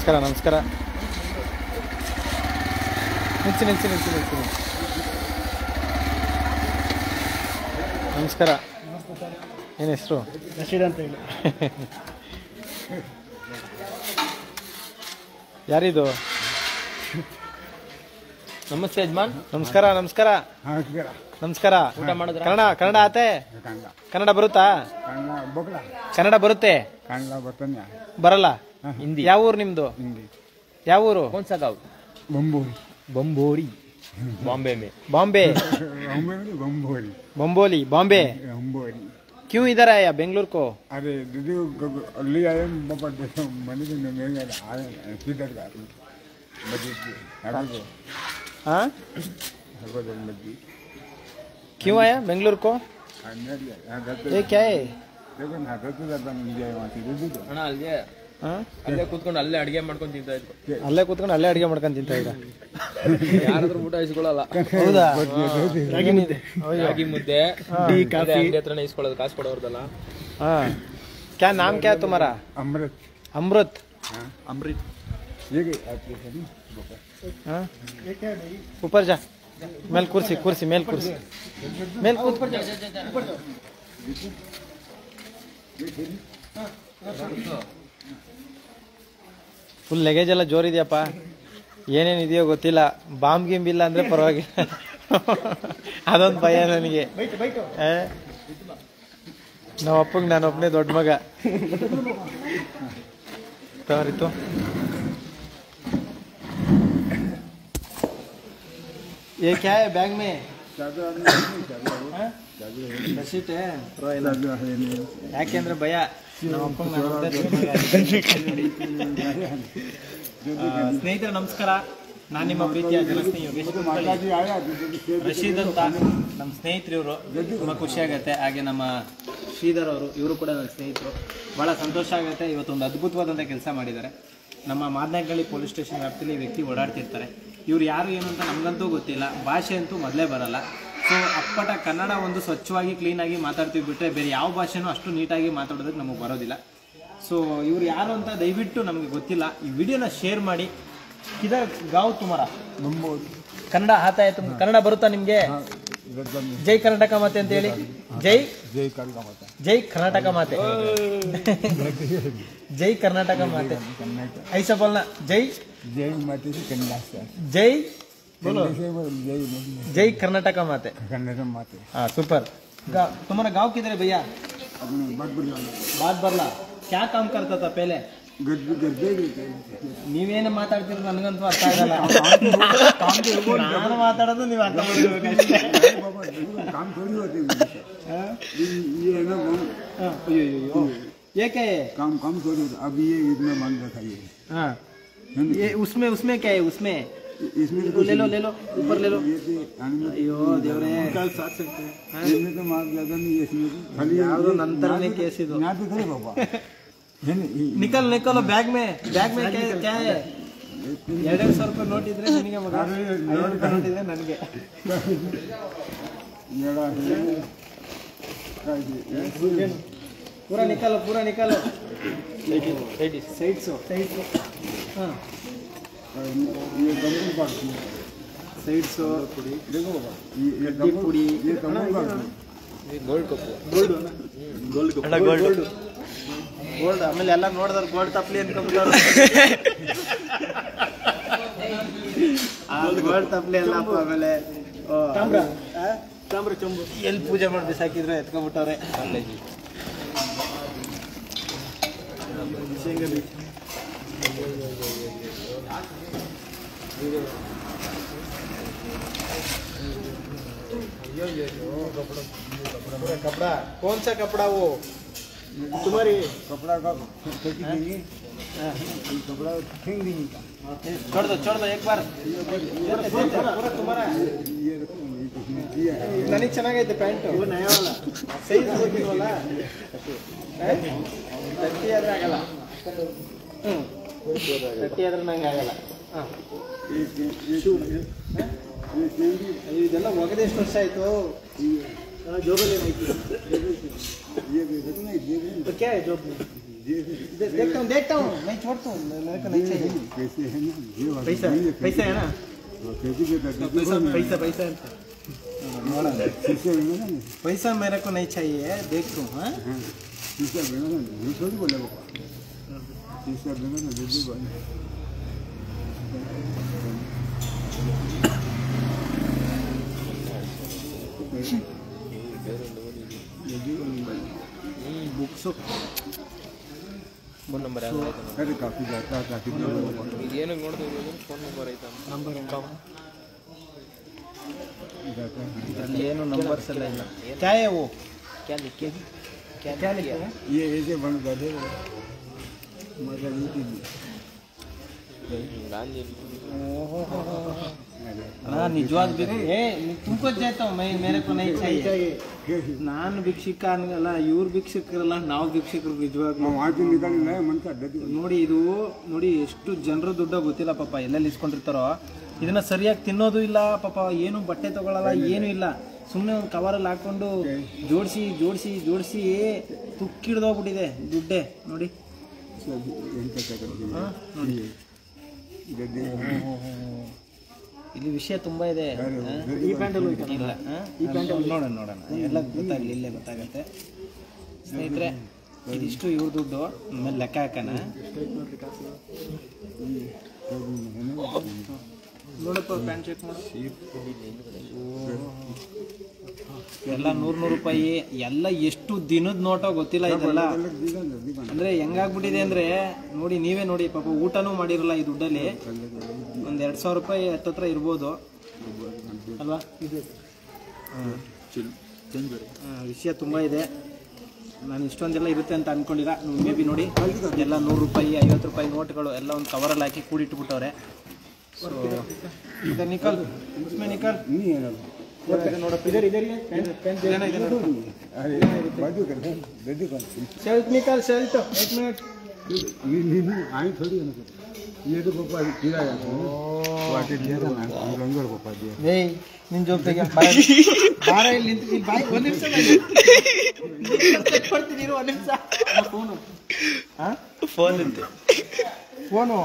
ನಮಸ್ಕಾರ ನಮಸ್ಕಾರ ನಿಲ್ಸಿ ನಿಲ್ಸಿ ನಿಲ್ಸಿ ನಿಲ್ಸಿ ನಿಲ್ಸಿ. ನಮಸ್ಕಾರ ಏನು ಹೆಸರು ರಶೀದ್ ಅಂತ ಹೇಳಿ ಯಾರಿದು ನಮಸ್ತೆ ಯಜಮಾನ್ ನಮಸ್ಕಾರ ನಮಸ್ಕಾರ ನಮಸ್ಕಾರ ನಮಸ್ಕಾರ ಊಟ ಮಾಡಿದ್ರ ಕನ್ನಡ ಕನ್ನಡ ಆತೆ ಕನ್ನಡ ಕನ್ನಡ ಬರುತ್ತಾ ಕನ್ನಡ ಬೊಕ್ಕಳ ಕನ್ನಡ ಬರುತ್ತೆ ಕನ್ನಡ ಬರ್ತಾನೆ ಬರಲ್ಲ ಹಿಂದಿ ಯಾವ ಊರು ನಿಮ್ದು ಹಿಂದಿ ಯಾವ ಊರು कौन सा गाँव बम्बोरी बम्बोरी बॉम्बे में ಬಾಂಬೆ बम्बोरी बम्बोरी बम्बोली बॉम्बे बम्बोरी क्यों इधर आया बेंगलुरु को अरे दीदी ले आए पापा देखो मैंने तो नहीं आए सीधर का मस्जिद की हको को हाँ हको तो मस्जिद क्यों आया बेंगलुरु को अंदर यहाँ जाते ये क्या है देखो ना जाते जाता मिल जाए वहाँ से दीदी तो ಅಣ್ಣ ಅಲ್ಲೇ हाँ? ಅಲ್ಲೇ ಕೂತ್ಕೊಂಡು ಅಲ್ಲೇ ಅಡಿಗೆ ಮಾಡ್ಕೊಂಡು ತಿಂತಾ ಇದ್ರು ಅಲ್ಲೇ ಕೂತ್ಕೊಂಡು ಅಲ್ಲೇ ಅಡಿಗೆ ಮಾಡ್ಕೊಂಡು ತಿಂತ ಈಗ ಯಾರಾದ್ರೂ ಊಟ ಇಸ್ಕೊಳ್ಳಲ್ಲ ಹೌದಾ रागी मुद्दे ರಾಗಿ ಮುದ್ದೆ ಟೀ, ಅದೇ ಅಂಗಡಿ ಹತ್ರನೇ ಇಸ್ಕೊಳ್ಳೋದು ಕಾಸು ಕೊಡೋರ್ದಲ್ಲ हाँ क्या नाम क्या है तुम्हारा अमृत अमृत हाँ ಅಮೃತ್ ये क्या आपके सभी हाँ? ऊपर जा मेल कुर्सी कुर्सी मेल कुर्सी मेल कूद ಫುಲ್ ಲಗೇಜ್ ಎಲ್ಲ ಜೋರಿದೆಯಪ್ಪ ಏನೇನಿದೆಯೋ ಗೊತ್ತಿಲ್ಲ ಬಾಂಬ್ ಗಿಂಬ್ ಇಲ್ಲ ಅಂದ್ರೆ ಪರವಾಗಿಲ್ಲ ಅದೊಂದು ಭಯ ನನಗೆ ಆ? ನಮ್ಮ ಅಪ್ಪಂಗೆ ನಾನು ಒಬ್ಬನೇ ದೊಡ್ಡ ಮಗ ತವರಿತು ये क्या है बैग में चादर नहीं चादर हाँ? रसीट है ಪರವಾಗಿಲ್ಲ चादर है नहीं ಯಾಕೆಂದ್ರೆ ಭಯ ನಮ್ಮ ಅಪ್ಪಂಗೆ ನಾನು ಒಬ್ಬನೇ ದೊಡ್ಡ ಮಗ. ಆ, ಸ್ನೇಹಿತರೆ ನಮಸ್ಕಾರ ನಾನು ನಿಮ್ಮ ಪ್ರೀತಿಯ ಜನಸ್ನೇಹಿ ಯೋಗೇಶ್ ಕುಲಕರ್ಣಿ. माता जी आया दीदी से ರಶೀದ್ ಅಂತ ನಮ್ಮ ಸ್ನೇಹಿತರು ಇವರು ತುಂಬ ಖುಷಿ ಆಗುತ್ತೆ ಹಾಗೆ ನಮ್ಮ ಶ್ರೀಧರ್ ಅವರು ಇವರು ಕೂಡ ನನ್ನ ಸ್ನೇಹಿತರು ಭಾಳ ಸಂತೋಷ ಆಗುತ್ತೆ ಇವತ್ತು ಒಂದು ಅದ್ಭುತವಾದಂಥ ಕೆಲಸ ಮಾಡಿದ್ದಾರೆ ನಮ್ಮ ಮಾದನಹಳ್ಳಿ ಪೊಲೀಸ್ ಸ್ಟೇಷನ್ ವ್ಯಾಪ್ತಿಯಲ್ಲಿ ಈ ವ್ಯಕ್ತಿ ಓಡಾಡ್ತಿರ್ತಾರೆ ಇವ್ರು ಯಾರು ಏನು ಅಂತ ನಮಗಂತೂ ಗೊತ್ತಿಲ್ಲ ಭಾಷೆ ಅಂತೂ ಮೊದಲೇ ಬರಲ್ಲ ಸೊ ಅಪ್ಪಟ ಕನ್ನಡ ಒಂದು ಸ್ವಚ್ಛವಾಗಿ ಕ್ಲೀನಾಗಿ ಮಾತಾಡ್ತೀವಿ ಬಿಟ್ಟರೆ ಬೇರೆ ಯಾವ ಭಾಷೆನೂ ಅಷ್ಟು ನೀಟಾಗಿ ಮಾತಾಡೋದಕ್ಕೆ ನಮಗೆ ಬರೋದಿಲ್ಲ ಸೊ ಇವ್ರು ಯಾರು ಅಂತ ದಯವಿಟ್ಟು ನಮಗೆ ಗೊತ್ತಿಲ್ಲ ಈ ವಿಡಿಯೋನ ಶೇರ್ ಮಾಡಿ ಇದರ ಗಾವ್ ತುಮಾರ ಕನ್ನಡ ಆತ ಆಯ್ತು ಕನ್ನಡ ಬರುತ್ತಾ ನಿಮಗೆ रतन ಜೈ ಕರ್ನಾಟಕ ಮಾತೆ ಅಂತ ಹೇಳಿ ಜೈ जय कर का माता ಜೈ ಕರ್ನಾಟಕ ಮಾತೆ ಜೈ ಕರ್ನಾಟಕ ಮಾತೆ ಐಸ ಬೋಲ್ನ ಜೈ जय माता जी कन्या से ಜೈ कन्या से वो जय नहीं ಜೈ ಕರ್ನಾಟಕ ಮಾತೆ कन्या माता हाँ सुपर गा, तुम्हारा गांव किधर है भैया अपने बात बढ़िया बात बरला क्या काम करता था पहले गद्दे गद्दे ನೀವೇನು ಮಾತಾಡ್ತೀರಿ ನನಗಂತೂ ಅರ್ಥ ಆಗಲ್ಲ ನಾನು ಮಾತಾಡೋದು ನೀವು ಅರ್ಥ ಮಾಡ್ಬೇಕು ಅಷ್ಟೇ. बाबा काम थोड़ी होते हैं ये ये है ना काम हाँ, अಯ್ಯೋ, ಅಯ್ಯೋ. ಏಕೆ काम काम थोड़ी होता अब ये इतना मांग रखा ये हाँ है ना? ये उसमें उसमें क्या है उसमें इसमें तो ले लो ले लो ऊपर ले लो ये तो आने में ಅಯ್ಯೋ ದೇವ್ರೇ इसमें तो मार ज्यादा नहीं है इसमें तो खाली ಯಾವ್ದೋ ನಂತರನೇ ಕೇಸ್ ಇದು यहाँ पे करे बाबा है ना ये- ನಿಕಲ್ ನಿಕಲ್ ಬ್ಯಾಗ್ ಮೇ ಬ್ಯಾಗ್ ಮೇ ಕ್ಯಾ ಕ್ಯಾ है ಎರಡೆರಡು ಸಾವಿರ ರೂಪಾಯಿ ನೋಟ್ ಇದ್ರೆ ನಿನಗೆ ಮಗ ಐವತ್ತು ರೂಪಾಯಿ ನೋಟ್ ಇದ್ರೆ ನನಗೆ मेरा है का ये- ಪೂರ ನಿಕಲ್ ಪೂರ ನಿಕಲ್ ಸೈಡ್ಸು ಸೈಡ್ಸು ಹಾಂ ये दमकल पार्टी है। ಸೈಡ್ಸು देखो बाबा ये ये ಗಡ್ಡಿ दमकल ಪುಡಿ ये दमकल पार्टी ಗೋಲ್ಡ್ ಕಪ್ಪು ಗೋಲ್ಡ್ ಗೋಲ್ಡ್ ಗೋಲ್ಡ್ ಆಮೇಲೆ ಎಲ್ಲ ನೋಡಿದ್ರೆ ಗೋಲ್ಡ್ ತಪ್ಪಲಿ ಅನ್ಕೊಂಡ್ಬಿಟ್ಟವ್ರು ಗೋಲ್ಡ್ ತಪ್ಪಲಿ ಎಲ್ಲ ಅಪ್ಪ ಆಮೇಲೆ ತಾಮ್ರ ಚೊಂಬು ಎಲ್ಲಿ ಪೂಜೆ ಮಾಡಿ ಬಿಸಾಕಿದ್ರೆ ಎತ್ಕೊಂಡ್ಬಿಟ್ಟವ್ರೆ ಶೇಂಗಾ ಬೀಜ पूरा कपड़ा कौन सा कपड़ा वो तुम्हारी कपड़ा का फेंक देंगे ये कपड़ा फेंक देंगे का छोड़ दो छोड़ दो एक बार पूरा तुम्हारा ये रखो ये कुछ नहीं ये है ನನಗೆ ಚೆನ್ನಾಗೈತೆ ಪ್ಯಾಂಟು ಸೈಜ್ ಗೊತ್ತಿಲ್ವಲ್ಲ ತರ್ಟಿ ಆದ್ರೆ ಆಗಲ್ಲ ಹ್ಞೂ ತರ್ಟಿ ಆದ್ರೆ ನಂಗೆ ಆಗಲ್ಲ ಹಾಂ ये ये ये ये चेंगी ಇದೆಲ್ಲ ಒಗದೆ ಎಷ್ಟು ವರ್ಷ ಆಯಿತು ಜೋಬಲ್ಲಿ ಏನೈತಿ ये भी रखना है ये भी तो क्या है जॉब में ये भी दे- देखता हूँ देखता हूँ मैं छोड़ता हूँ मेरे को नहीं चाहिए कैसे है ना ये वाला पैसा नहीं है, पैसा है ना हाँ, कैसे के करते पैसा पैसा पैसा ಅಂತ शीशे में ना पैसा मेरे को नहीं चाहिए देख तू हाँ हाँ शीशा बिना ना ये थोड़ी बोले बाबा शीशा बिना ना ये भी बोले ये भी बोले ಬುಕ್ಸು ಫೋನ್ ನಂಬರ್ ಯಾವ್ದು ಆಯ್ತು अरे काफी जाता है काफी दूर है। ಇದು ಏನಕ್ಕೆ ನೋಡ್ತೀವಿ ಫೋನ್ ನಂಬರ್ ಐತಾ ನಂಬರ್ जाता है ಇದರಲ್ಲಿ ಏನು ನಂಬರ್ಸ್ ಎಲ್ಲ ಇಲ್ಲ ಕ್ಯಾ ಹೇ वो ಕ್ಯಾ ಲಿಖೆ क्या लिखे हैं ये ऐसे बंद कर दे मजा नहीं थी ಗಾಂಧಿ हाँ निजवाद ಬೇಕು ಏ तुमको देता हूँ मैं मेरे को नहीं चाहिए ನಾನು ಭಿಕ್ಷುಕ ಅನ್ನಲ್ಲ ಇವ್ರು ಭಿಕ್ಷುಕರಲ್ಲ ನಾವು ಭಿಕ್ಷುಕರು ನಿಜವಾಗ್ಲೂ मैं वहाँ से निकल रहा है मन का डर ನೋಡಿ ಇದು ನೋಡಿ ಎಷ್ಟು ಜನರ ದುಡ್ಡ ಗೊತ್ತಿಲ್ಲ ಪಾಪ ಎಲ್ಲೆಲ್ಲಿ ಇಸ್ಕೊಂಡಿರ್ತಾರೋ ಇದನ್ನ ಸರಿಯಾಗಿ ತಿನ್ನೋದು ಇಲ್ಲ ಪಾಪ ಏನು ಬಟ್ಟೆ ತಗೊಳಲ್ಲ ಏನು ಇಲ್ಲ ಸುಮ್ಮನೆ ಒಂದು ಕವರಲ್ಲಿ ಹಾಕೊಂಡು ಜೋಡಿಸಿ ಜೋಡಿಸಿ ಜೋಡಿಸಿ ತುಕ್ಕಿಡ್ದೋಗ್ಬಿಟ್ಟಿದೆ ದುಡ್ಡೇ ನೋಡಿ सब इनका क्या करते ಹಾ? ನೋಡಿ हैं गड्ढे ಇಲ್ಲಿ ವಿಷಯ ತುಂಬಾ ಇದೆ ಯಾರು? ಹಾ? ಈ ಪ್ಯಾಂಟಲ್ಲೂ ಇಲ್ಲ ಹಾ? ಈ ಪ್ಯಾಂಟಲ್ಲಿ ನೋಡೋಣ ನೋಡೋಣ ಎಲ್ಲ ಗೊತ್ತಾಗಲಿ ಇಲ್ಲೇ ಗೊತ್ತಾಗತ್ತೆ ಸ್ನೇಹಿತರೆ ಇದಿಷ್ಟು ಇವ್ರ ದುಡ್ಡು ಆಮೇಲೆ ಲೆಕ್ಕ ಹಾಕೋಣ ನೋಡಪ್ಪ ಪ್ಯಾಂಟ್ ಚೆಕ್ ಮಾಡು ಎಲ್ಲ ನೂರು ನೂರು ರೂಪಾಯಿ ಎಲ್ಲ ಎಷ್ಟು ದಿನದ ನೋಟೋ ಗೊತ್ತಿಲ್ಲ ಇದೆಲ್ಲ ಅಂದ್ರೆ ಹೆಂಗಾಗ್ಬಿಟ್ಟಿದೆ ಅಂದ್ರೆ ನೋಡಿ ನೀವೇ ನೋಡಿ ಪಾಪ ಊಟನೂ ಮಾಡಿರಲ್ಲ ಈ ದುಡ್ಡಲ್ಲಿ ಒಂದ್ ಎರಡ್ ಸಾವಿರ ರೂಪಾಯಿ ಹತ್ತತ್ರ ಇರ್ಬೋದು ಅಲ್ವಾ ಹ್ಮ್. ಹ್ಮ್, ವಿಷಯ ತುಂಬಾ ಇದೆ ನಾನು ಇಷ್ಟೊಂದೆಲ್ಲ ಇರುತ್ತೆ ಅಂತ ಅನ್ಕೊಂಡಿಲ್ಲ ಮೇ ಬಿ ನೋಡಿ ಎಲ್ಲ ನೂರು ರೂಪಾಯಿ ಐವತ್ತು ರೂಪಾಯಿ ನೋಟ್ಗಳು ಎಲ್ಲ ಒಂದು ಕವರಲ್ಲಿ ಹಾಕಿ ಕೂಡಿಟ್ಬಿಟ್ಟವ್ರೆ ಸೊ ಇದರ್ ನಿಕಲ್ इसमें निकल नहीं है ना ನೋಡಪ್ಪ ಇದರ್ ಇದರ್ ಏನೋ ಇದೆ ನೋಡು अरे बाजू कर दे गड्ढे कर ಶೆಲ್ಟ್ ನಿಕಲ್ ಶೆಲ್ಟ್ एक मिनट नहीं नहीं नहीं आई थोड़ी है ना ये तो पापा किया जाता है वाटे दिया था ना हम लंगर पापा दिया ಏಯ್ ನಿನ್ ಜೊತೆಗೆ ಬಾರ ಇಲ್ಲಿ ನಿಂತು ಇಲ್ಲಿ ಬಾಯ್ ಒಂದ್ ನಿಮಿಷ ಕೊಡ್ತೀನಿ ಇರು ಒಂದ್ ನಿಮಿಷ ಫೋನು ಫೋನ್ ಅಂತೆ ಫೋನು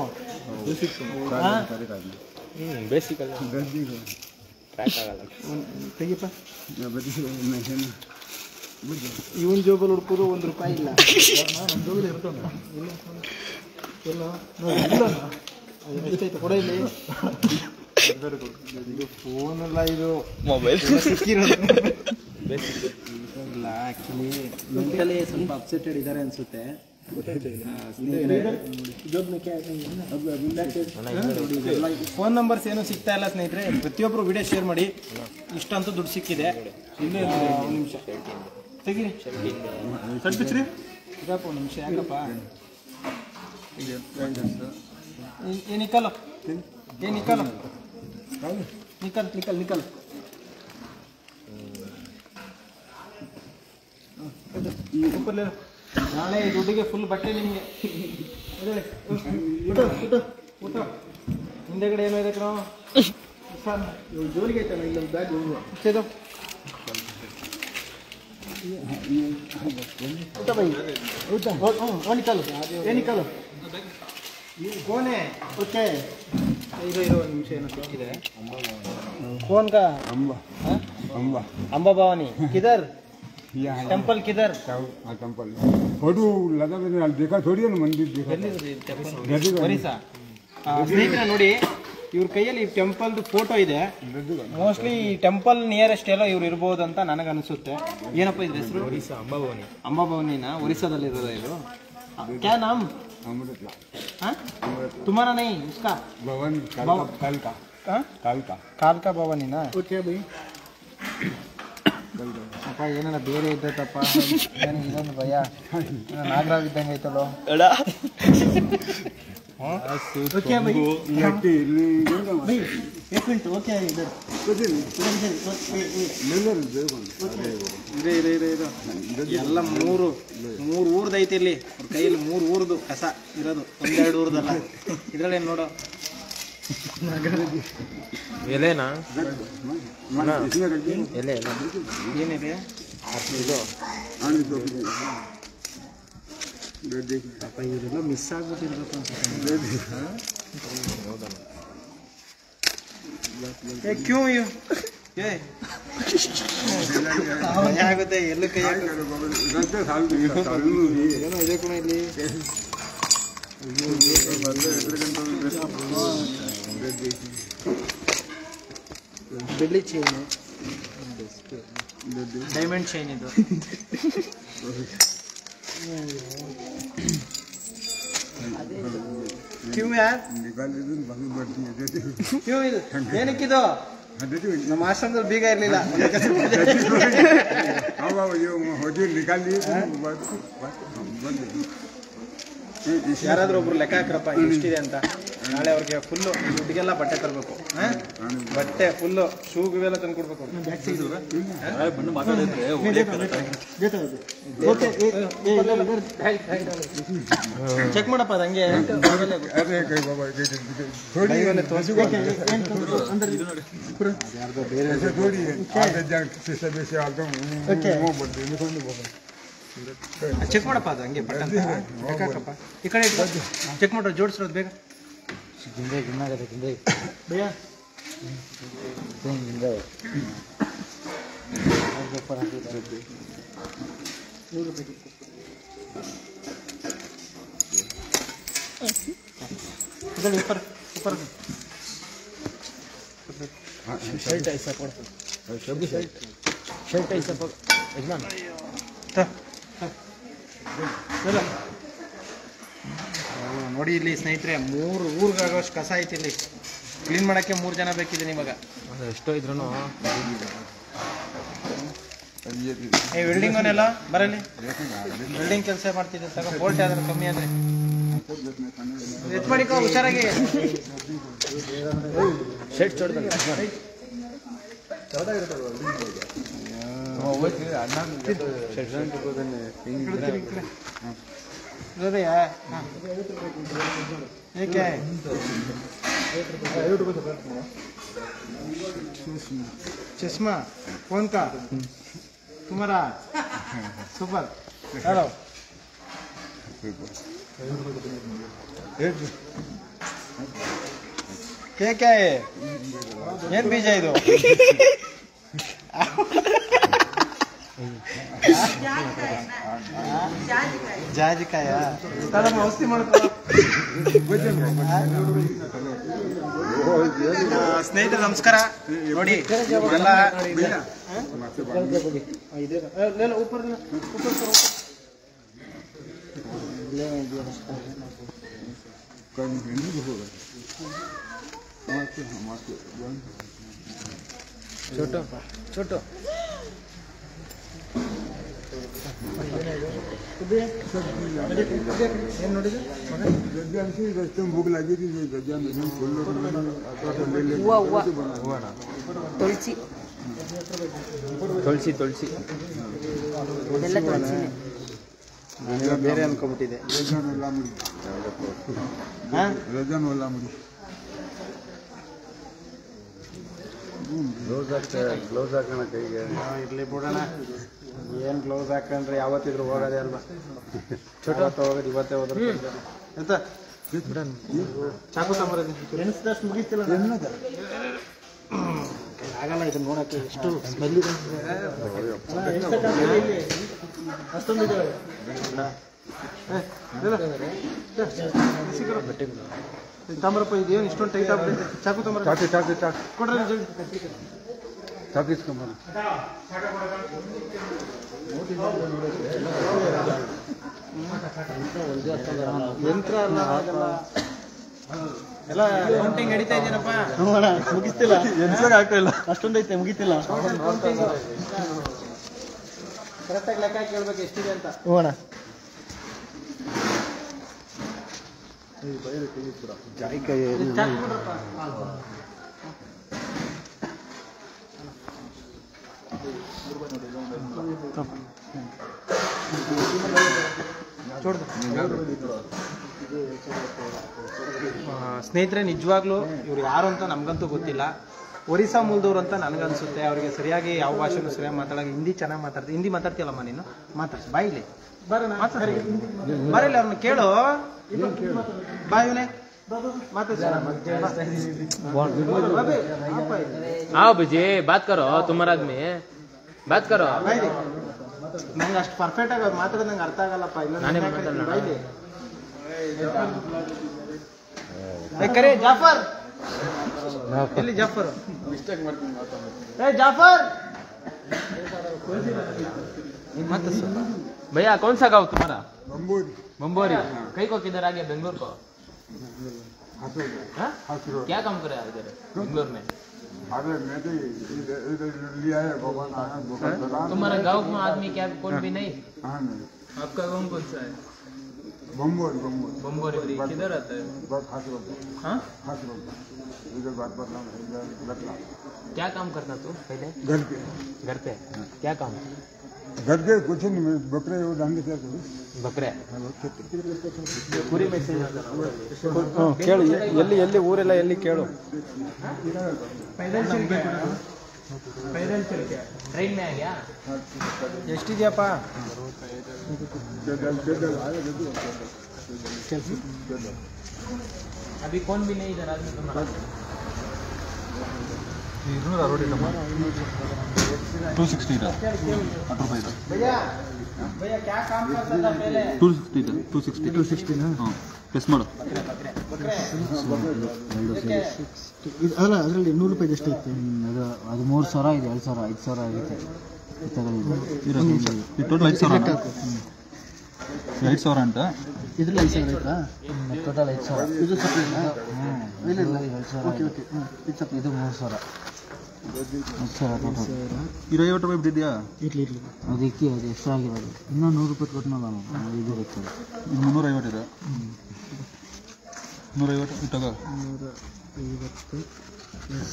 ಹ್ಞೂ ಬೇಸಿಕಲ್ಲ गड्ढे को ಟ್ರ್ಯಾಕ್ ಆಗಲ್ಲ ತೆಗಿಪ್ಪ मैं बता मैं है ना ಇವನ್ ಜೋಬಲ್ಲಿ ಹುಡ್ಕೋದು ಒಂದು ರೂಪಾಯಿ ಇಲ್ಲ ನಮ್ಮ ಜೋಬಲ್ಲಿ ಇರ್ತದ ಇಲ್ಲ ಇಲ್ಲ ನೋಡಿ, ಇಲ್ಲ ಅದು ಎಷ್ಟೈತೆ ಕೊಡ ಇಲ್ಲಿ ಇದು ಫೋನ್ ಅಲ್ಲ ಇದು ಮೊಬೈಲ್ ಸಿಕ್ಕಿರೋದು ಬೇಸಿಕ್ ಇಲ್ಲ ಆ್ಯಕ್ಚುಲಿ ಮೆಂಟಲಿ ಸ್ವಲ್ಪ ಅಪ್ಸೆಟೆಡ್ ಇದ್ದಾರೆ ಅನ್ಸುತ್ತೆ ಫೋನ್ ನಂಬರ್ಸ್ ಏನು ಸಿಗ್ತಾ ಇಲ್ಲ ಸ್ನೇಹಿತರೆ ಪ್ರತಿಯೊಬ್ಬರು ವಿಡಿಯೋ ಶೇರ್ ಮಾಡಿ ಇಷ್ಟಂತೂ ದುಡ್ಡು ಸಿಕ್ಕಿದೆ ಇಲ್ಲೇ ಒಂದು ನಿಮಿಷ ತೆಗೀರಿ ಸಟ್ ಬಿಚ್ಚ್ರಿ ಇದಪ್ಪ ಒಂದು ನಿಮಿಷ ಯಾಕಪ್ಪ ಏ- ಏ ನಿಕಲ್ ಏ ನಿಕಲ್ ನಿಕಲ್ ನಿಕಲ್ ನಿಕಲ್ ಕುಕ್ಕರ್ಲಿ ಇರು. ನಾಳೆ ಈ ದುಡ್ಡಿಗೆ ಫುಲ್ ಬಟ್ಟೆ ನಿನಗೆ ಎದ್ದೇಳಿ. ಊಟ ಊಟ ಊಟ ಹಿಂದೆಗಡೆ ಏನೋ ಇದೆ ಕಣೋ ಸರ್ ಇವ್ಳು ಜೋಲಿಗೆ ಐತಲ್ಲ ಇಲ್ಲ ಬ್ಯಾಗ್ ಇದು ಊಟ ಬೈ ಊಟ ಓ ನಿಕಲ್ ಏ ನಿಕಲ್ ಕೋನೆ ಓಕೆ ಇರೋ ಇರೋ ಒಂದು ನಿಮಿಷ ಏನೋ ಸಿಕ್ಕಿದೆ कौन का अम्बा हाँ? अम्बा अंबा भवानी किधर यहाँ है टेंपल किधर हाँ टेम्पल फोटो लगा मैंने देखा थोड़ी है ना मंदिर देखा गड्ढे का ಒರಿಸ್ಸಾ ಸ್ನೇಹಿತರೆ ನೋಡಿ ಇವ್ರ ಕೈಯಲ್ಲಿ ಈ ಟೆಂಪಲ್ದು ಫೋಟೋ ಇದೆ ಮೋಸ್ಟ್ಲಿ ಈ ಟೆಂಪಲ್ ನಿಯರೆಸ್ಟ್ ಎಲ್ಲೋ ಇವ್ರು ಇರ್ಬೋದು ಅಂತ ನನಗೆ ಅನಿಸುತ್ತೆ ಏನಪ್ಪ ಇದ್ರ ಹೆಸರು ಒರಿಸ್ಸಾ ಅಂಬಾಭವನಿ ಅಂಬಾಭವನಿನ ಒರಿಸ್ಸಾದಲ್ಲಿ ಇರೋದ ಇದು ಆ, ಕ್ಯಾ ನಾಮ್ अमृत हाँ? तुम्हारा नहीं उसका भवन काल भवन। का काल का हाँ? काल का ಕಾಲ್ಕಾ ಭವನಿನ ಅಪ್ಪ ಏನಾರ ಬೇರೆ ಇದ್ದತ್ತಪ್ಪ ಏನು ಇದೊಂದು ಭಯ ಏನೋ ನಾಗರಾವ್ ಇದ್ದಂಗೆ ಐತಲ್ಲೋ ಓಕೆ ಬೈ ये के ले लेगा ಬೈ एक मिनट ಓಕೆ इधर कुछ नहीं इधर इधर ले ले देखो ಇದೆ ಇದೆ ಇದೆ ಇದೆ ಎಲ್ಲ ಮೂರು ಮೂರು ಊರ್ದು ಐತಿ ಇಲ್ಲಿ ಅವ್ರ ಕೈಯಲ್ಲಿ ಮೂರು ಊರ್ದು ಕಸ ಇರೋದು ಒಂದೆರಡು ಊರ್ದಲ್ಲ ಇದ್ರಲ್ಲಿ ಏನು ನೋಡು ಎಲೆನಾ ಅಣ್ಣ ಎಲೆ ಎಲೆ ಏನಿದೆ ಇದು ಸೊಪ್ಪು ಗಡ್ಡೆ ಅಪ್ಪ ಇವರೆಲ್ಲ ಮಿಸ್ ಆಗ್ಬಿಟ್ಟಿರ್ಬೇಕು ಅನ್ಸುತ್ತೆ ಏ ಕ್ಯೂ ಇವ್ ಏ ಭಯ ಆಗುತ್ತೆ ಎಲ್ಲೂ ಕೈ ಹಾಕಿ ಗಡ್ಡೆ ಸಾಲು ಸಾಲು ಏನೋ ಇದೆ ಕೂಡ ಇಲ್ಲಿ ಬೆಳ್ಳಿ ಚೈನ್ ಡೈಮಂಡ್ ಚೈನ್ ಇದು ಕ್ಯೂ ಯಾರ್ ನಿಕಾಲಿದ್ದು ಬಂದು ಬರ್ತೀನಿ ಕ್ಯೂ ಇದು ಏನಕ್ಕಿದು ಅದಕ್ಕೆ ನಮ್ಮ ಆಶ್ರಮದಲ್ಲಿ ಬೀಗ ಇರಲಿಲ್ಲ ಅವ ಹೋಗಿ ನಿಕಾಲಿ ಬಂದು ಯಾರಾದ್ರೂ ಒಬ್ರು ಲೆಕ್ಕ ಹಾಕ್ರಪ್ಪ ಎಷ್ಟಿದೆ ಅಂತ ನಾಳೆ ಅವ್ರಿಗೆ ಫುಲ್ಲು ದುಡ್ಡಿಗೆಲ್ಲ ಬಟ್ಟೆ ತರಬೇಕು ಬಟ್ಟೆ ಫುಲ್ಲು ಶೂಗೆಲ್ಲ ತಂದು ಕೊಡ್ಬೇಕು ಚೆಕ್ ಮಾಡಪ್ಪ ಅದು ಹಂಗೆ ಅದೇ ಕೈ ಬಾಬಾ ಥೋಡಿ ऐसे थोड़ी है आधे जन से सब से आता हूँ वो बोलते हैं कौन बोल ಚೆಕ್ ಮಾಡಪ್ಪ ಅದು ಹಂಗೆ ಬಟ್ಟೆ ಅಂತ ಲೆಕ್ಕ ಹಾಕಪ್ಪ ಈ ಕಡೆ ಚೆಕ್ ಮಾಡ್ರೆ ಜೋಡಿಸಿರೋದು ಬೇಗ ಭಯ್ಯ इधर ऊपर ऊपर ಶರ್ಟ್ ಐಸ ಕೊಡು ಶರ್ಟ್ ಶರ್ಟ್ ಐಸ ಕೊಡು ಯಜಮಾನ್ ತ ಇಲ್ಲ. ಓ, ನೋಡಿ ಇಲ್ಲಿ ಸ್ನೇಹಿತರೆ ಮೂರು ಊರಿಗಾಗೋಷ್ಟು ಕಸ ಐತಿ ಇಲ್ಲಿ ಕ್ಲೀನ್ ಮಾಡೋಕ್ಕೆ ಮೂರು ಜನ ಬೇಕಿದೆ ನಿಮಗೆ ಅದು ಎಷ್ಟೋ ಇದ್ರೂ ಏ ವೆಲ್ಡಿಂಗ್ ಅವನ್ನೆಲ್ಲ ಬರಲಿ ವೆಲ್ಡಿಂಗ್ ಕೆಲಸ ಮಾಡ್ತಿದ್ದೆ ತಗೋ ಬೋಲ್ಟ್ ಯಾವ್ದಾರು ಕಮ್ಮಿ ಅಂದ್ರೆ ಎತ್ ಮಾಡಿಕೋ ಹುಷಾರಾಗಿ ಶರ್ಟ್ ಚೋಡ್ದಲ್ಲ ಇರೋದೇ ಏಕೆ चश्मा कौन का तुम्हारा सुपर हेलो क्या क्या है ಏನ್ ಬೀಜ ಇದು ಜಾಜಿಕಾಯ ತಡಮ್ಮ ಔಷಧಿ ಮಾಡ್ಕೊ ಆ, ಸ್ನೇಹಿತರೆ ನಮಸ್ಕಾರ ನೋಡಿ ಎಲ್ಲ छोटो छोटो ಏನ್ ನೋಡಿದ್ರು भूख लगी थी गजा में फूल ले ले ತುಳಸಿ ತುಳಸಿ ತುಳಸಿ ಅದೆಲ್ಲ ತುಳಸಿನೇ ಬೇರೆ ಅನ್ಕೊಬಿಟ್ಟಿದೆ रजन वाला मुड़ी ಹಾ रजन वाला मुड़ी ग्लोव्स ग्लोव्स ಹಾಕೋಣ ಕೈಗೆ ಇರ್ಲಿ ಬಿಡೋಣ ಏನ್ ಗ್ಲೌಸ್ ಹಾಕೊಂಡ್ರೆ ಯಾವತ್ತಿದ್ರು ಹೋಗೋದೇ ಅಲ್ವಾ ಚೋಟ ಹೋಗೋದು ಇವತ್ತೇ ಹೋದ್ರೆ ಎಂತ ಚಾಕು ತಗೊಂಬರೋದು ಎಣಿಸಿದಷ್ಟು ಮುಗೀತಿಲ್ಲ ಆಗಲ್ಲ ಇದನ್ನ ನೋಡಕ್ಕೆ ಎಷ್ಟು ಸ್ಮೆಲ್ ಇದೆ ಅಷ್ಟೊಂದು ಇದೆ ತಾಮ್ರಪ್ಪ ಇದೇನು ಇಷ್ಟೊಂದು ಟೈಟ್ ಆಗ್ಬಿಟ್ಟಿದೆ ಚಾಕು ತಗೊಂಬರ ಚಾಕು ಚಾಕು ಚಾಕು ಕೊಡ್ರಿ ಜಲ್ದಿ ಚಾಕು ಇಸ್ಕೊಂಬರ ಯಂತ್ರ ಅಲ್ಲ ಅದೆಲ್ಲ ಎಲ್ಲ ಕೌಂಟಿಂಗ್ ನಡೀತಾ ಇದೆಯಪ್ಪ ಮುಗಿಸ್ತಿಲ್ಲ ಎನ್ಸರ್ ಆಗ್ತಾ ಇಲ್ಲ ಅಷ್ಟೊಂದೈತೆ ಮುಗಿತಿಲ್ಲ ಕರೆಕ್ಟಾಗಿ ಲೆಕ್ಕ ಕೇಳ್ಬೇಕು ಎಷ್ಟಿದೆ ಅಂತ ಹೋಣ छोड़ दो ಆ, ಸ್ನೇಹಿತರೆ ನಿಜವಾಗ್ಲೂ ಇವ್ರು ಯಾರು ಅಂತ ನಮಗಂತೂ ಗೊತ್ತಿಲ್ಲ ಒರಿಸ್ಸಾ ಮೂಲದವ್ರು ಅಂತ ನನಗನ್ಸುತ್ತೆ ಅವರಿಗೆ ಸರಿಯಾಗಿ ಯಾವ ಭಾಷೆನೂ ಸರಿಯಾಗಿ ಮಾತಾಡೋಕೆ ಹಿಂದಿ ಚೆನ್ನಾಗಿ ಮಾತಾಡ್ತಾರೆ ಹಿಂದಿ ಮಾತಾಡ್ತೀಯಲ್ಲಮ್ಮ ನೀನು ಮಾತಾಡ್ಸ ಬಾಯಿಲಿ ಬರಲಿ ಅವ್ರನ್ನ ಕೇಳು ಬಾ ಇವನೇ आओ बजे बात करो तुम्हारा आदमी बात करो ನಂಗೆ ಅಷ್ಟು ಪರ್ಫೆಕ್ಟ್ ಆಗಿ ಅವ್ರು ಮಾತಾಡೋದು ನಂಗೆ ಅರ್ಥ ಆಗಲ್ಲಪ್ಪ ಇಲ್ಲ ನಾನೇ ಮಾತಾಡೋಣ. ಬಾಯ್ಲಿ ಏ, ಕರೆ ಜಾಫರ್ ಎಲ್ಲಿ ಜಾಫರ್ ಏ ಜಾಫರ್ ಮತ್ತೆ भैया कौन सा गाँव तुम्हारा बम्बूरी बम्बोरी कई को किधर आ गया बेंगलोर को हाथों हाँ? हाथों क्या काम करे इधर बेंगलोर में अरे मैं तो इधर इधर लिया है भगवान आया भगवान प्रधान तुम्हारा गाँव में आदमी क्या कौन भी नहीं हाँ नहीं आपका गाँव कौन सा है बम्बूरी बम्बूरी बम्बोरी किधर आता है बस हाथों हाँ हाथों इधर बात बदला इधर बदला क्या काम करता तू पहले घर के घर पे क्या काम घर के कुछ नहीं मैं बकरे वो ढंग से करूँ बकरे ಕುರಿ ಮೆಸೇಜ್ ಕೇಳು ಎಲ್ಲಿ ಎಲ್ಲಿ ಊರೆಲ್ಲ ಎಲ್ಲಿ ಕೇಳು ट्रेन में आ गया ಎಷ್ಟಿದ್ಯಪ್ಪ केदल केदल आया अभी कौन भी नहीं इधर आदमी तुम्हारा ಟೂ ಸಿಕ್ಸ್ಟಿ ಇದೆ ಹತ್ತು ರೂಪಾಯಿ ಇದೆ ಭಯ್ಯಾ ಭಯ್ಯಾ ಕ್ಯಾ ಕಾಮ್ ಕರ್ತಾ ಥಾ ಪಹಲೆ ಟೂ ಸಿಕ್ಸ್ಟಿ ಇದೆ ಟೂ ಸಿಕ್ಸ್ಟಿ ಟೂ ಸಿಕ್ಸ್ಟಿನ ಹಾಂ ಪ್ರೆಸ್ ಮಾಡು ಅಲ್ಲ ಅದರಲ್ಲಿ ನೂರು ರೂಪಾಯಿ ಎಷ್ಟು ಇತ್ತು ಅದು ಅದು ಮೂರು ಸಾವಿರ ಇದೆ ಎರಡು ಸಾವಿರ ಐದು ಸಾವಿರ ಆಗುತ್ತೆ ತಗೊಳ್ಳಿದ್ದು ಇದು ಟೋಟಲ್ ಐದು ಸಾವಿರ ಐದು ಸಾವಿರ ಅಂತ ಇದ್ರಲ್ಲಿ ಐದು ಸಾವಿರ ಆಯ್ತಾ ಟೋಟಲ್ ಐದು ಸಾವಿರ ಇದು ಸಪ್ರೇಟ್ ಹ್ಞೂ ಇಲ್ಲ ಇಲ್ಲ ಎರಡು ಸಾವಿರ ಓಕೆ ಓಕೆ ಇದು ಇದು ಮೂರು ಸಾವಿರ ಮೂರು ಸಾವಿರ ಟೋಟಲ್ ಇದು ಐವತ್ತು ರೂಪಾಯಿ ಬಿಟ್ಟಿದ್ಯಾ ಇರಲಿ ಇರಲಿ ಅದಕ್ಕೆ ಅದು ಎಕ್ಸ್ಟ್ರಾ ಆಗಿರೋದು ಇನ್ನೂ ನೂರು ರೂಪಾಯಿ ಕೊಟ್ಟನಲ್ಲ ನಾನು ಇದು ಗೊತ್ತಿಲ್ಲ ಇದು ಮುನ್ನೂರೈವತ್ತು ಇದೆ ನೂರೈವತ್ತು ಇದು ತಗೋ ನೂರ ಐವತ್ತು ಪ್ಲಸ್